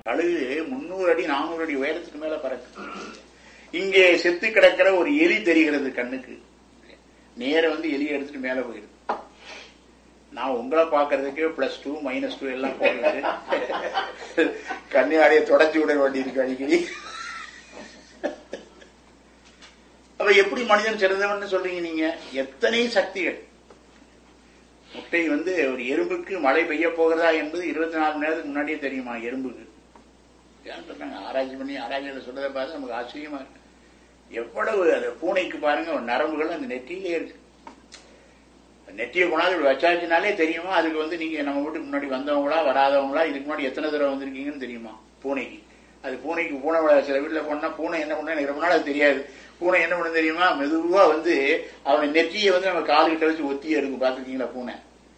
கழுகு முன்னூறு அடி நானூறு அடி உயரத்துக்கு மேல பறக்கு இங்கே செத்து கிடக்கிற ஒரு எலி தெரிகிறது கண்ணுக்கு நேர வந்து எலி எடுத்துட்டு மேல போயிடுது நான் உங்களை பாக்குறதுக்கே பிளஸ் டூ மைனஸ் டூ எல்லாம் போடுறது கன்னியாடியை தொடச்சி விட வேண்டியிருக்கு அடிக்கடி அப்ப எப்படி மனிதன் சிறந்தவன் சொல்றீங்க நீங்க எத்தனை சக்திகள் முட்டை வந்து ஒரு எறும்புக்கு மழை பெய்ய போகிறதா என்பது இருபத்தி நாலு மணி நேரத்துக்கு முன்னாடியே தெரியுமா எறும்புக்கு ஏன் சொல்றாங்க ஆராய்ச்சி பண்ணி ஆராய்ச்சியில சொல்றதை பார்த்து நமக்கு ஆச்சரியமா இருக்கு எவ்வளவு அந்த பூனைக்கு பாருங்க ஒரு நரம்புகள் அந்த நெற்றியிலே இருக்கு நெற்றியை கொண்டாந்து வச்சாச்சுனாலே தெரியுமா அதுக்கு வந்து நீங்க நம்ம வீட்டுக்கு முன்னாடி வந்தவங்களா வராதவங்களா இதுக்கு முன்னாடி எத்தனை தடவை வந்திருக்கீங்கன்னு தெரியுமா பூனைக்கு அது பூனைக்கு பூனை விழா சில வீட்டுல போனா பூனை என்ன பண்ணா எனக்கு ரொம்ப நாள் அது தெரியாது பூனை என்ன பண்ணு தெரியுமா மெதுவா வந்து அவன் நெற்றியை வந்து நம்ம காலுகிட்ட வச்சு ஒத்தி எடுக்கும் பாத்துருக்கீங்களா பூனை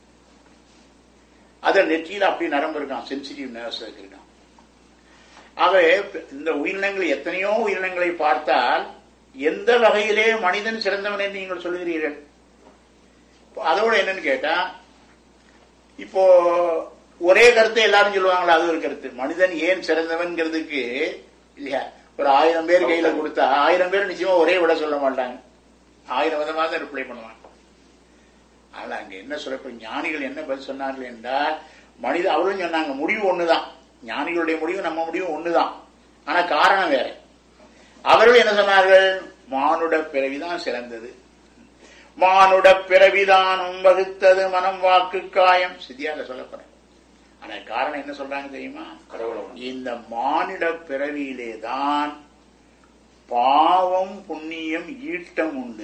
அது நெற்றியில அப்படியே நரம்பு இருக்கான் சென்சிட்டிவ் நர்வ்ஸ் இருக்கான் ஆகவே இந்த உயிரினங்கள் எத்தனையோ உயிரினங்களை பார்த்தால் எந்த வகையிலே மனிதன் சிறந்தவன் என்று நீங்கள் சொல்லுகிறீர்கள் அதோட என்னன்னு கேட்டா இப்போ ஒரே கருத்தை எல்லாரும் சொல்லுவாங்களா அது ஒரு கருத்து மனிதன் ஏன் சிறந்தவன்கிறதுக்கு இல்லையா ஒரு ஆயிரம் பேர் கையில கொடுத்தா ஆயிரம் பேர் நிச்சயமா ஒரே விட சொல்ல மாட்டாங்க ஆயிரம் விதமாக தான் ரிப்ளை பண்ணுவாங்க ஆனா அங்க என்ன சொல்ல இப்ப ஞானிகள் என்ன பதில் சொன்னார்கள் என்றால் மனித அவரும் சொன்னாங்க முடிவு ஒண்ணுதான் ஞானிகளுடைய முடிவு நம்ம முடிவு ஒண்ணுதான் ஆனா காரணம் வேற அவர்கள் என்ன சொன்னார்கள் மானுட பிறவிதான் சிறந்தது மானுட பிறவிதானும் வகுத்தது மனம் வாக்கு காயம் சித்தியால சொல்லப்படுறேன் ஆனா காரணம் என்ன சொல்றாங்க தெரியுமா இந்த மானிட பிறவியிலே தான் பாவம் புண்ணியம் ஈட்டம் உண்டு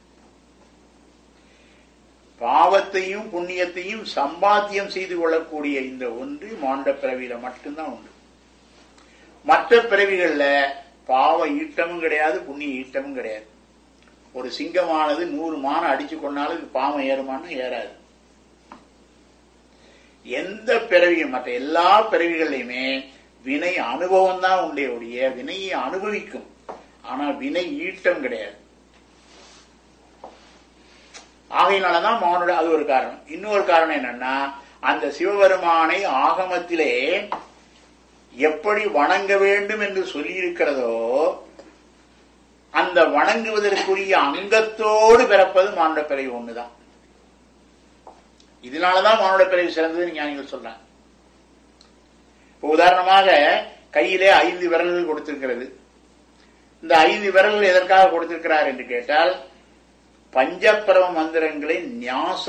பாவத்தையும் புண்ணியத்தையும் சம்பாத்தியம் செய்து கொள்ளக்கூடிய இந்த ஒன்று மாண்ட பிறவியில மட்டும்தான் உண்டு மற்ற பிறவிகள்ல பாவ ஈட்டமும் கிடையாது புண்ணிய ஈட்டமும் கிடையாது ஒரு சிங்கமானது நூறு மானம் அடிச்சு கொண்டாலும் இது பாவம் ஏறுமான்னு ஏறாது எந்த பிறவியும் மற்ற எல்லா பிறவிகள்லையுமே வினை அனுபவம் தான் உண்டே ஒழிய வினையை அனுபவிக்கும் ஆனா வினை ஈட்டம் கிடையாது ஆகையினாலதான் மானுட அது ஒரு காரணம் இன்னொரு காரணம் என்னன்னா அந்த சிவபெருமானை ஆகமத்திலே எப்படி வணங்க வேண்டும் என்று சொல்லியிருக்கிறதோ அந்த வணங்குவதற்குரிய அங்கத்தோடு பிறப்பது மானுட பிறவி ஒண்ணுதான் இதனாலதான் மானுட பிறவி சிறந்ததுன்னு ஞானிகள் சொல்றாங்க இப்போ உதாரணமாக கையிலே ஐந்து விரல்கள் கொடுத்திருக்கிறது இந்த ஐந்து விரல்கள் எதற்காக கொடுத்திருக்கிறார் என்று கேட்டால் பஞ்சப்பிரம மந்திரங்களை ஞாசம்